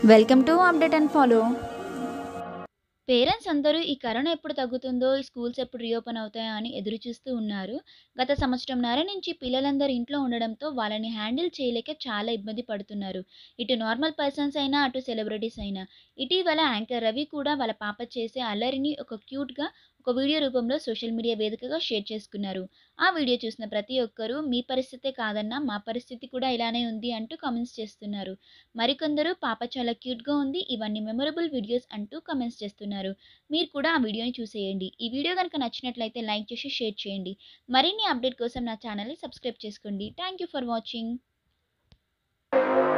Welcome to update and follow parents అందరూ ఈ corona ఎప్పుడు తగ్గుతుందో, ఈ స్కూల్స్ ఎప్పుడు రీఓపెన్ అవుతాయా అని ఎదురు చూస్తూ ఉన్నారు. గత సంవత్సరంన్నర నుంచి పిల్లలందరూ ఇంట్లో ఉండడంతో వాళ్ళని హ్యాండిల్ చేయలేక చాలా ఇబ్బంది పడుతున్నారు. ఇటు నార్మల్ పర్సన్స్ అయినా, అటు సెలబ్రిటీస్ అయినా. ఇటీవల యాంకర్ రవి కూడా వాళ్ళ పాప చేసే అల్లరిని ఒక క్యూట్‌గా ఒక వీడియో రూపంలో సోషల్ మీడియా వేదికగా షేర్ చేసుకున్నారు. ఆ వీడియో చూసిన ప్రతి ఒక్కరూ మీ పరిస్థితే కాదన్నా మా పరిస్థితి కూడా ఇలానే ఉంది అంటూ కామెంట్స్ చేస్తున్నారు. మరికొందరు పాప చాలా క్యూట్‌గా ఉంది. ఇవన్నీ మెమరబుల్ వీడియోస్ అంటూ కామెంట్స్ చేస్తున్నారు. మీరు కూడా ఆ వీడియోని చూసేయండి. ఈ వీడియో గనుక నచ్చినట్లయితే లైక్ చేసి షేర్ చేయండి. మరిన్ని అప్డేట్ కోసం నా ఛానల్‌ని సబ్స్క్రైబ్ చేసుకోండి. Thank you for watching.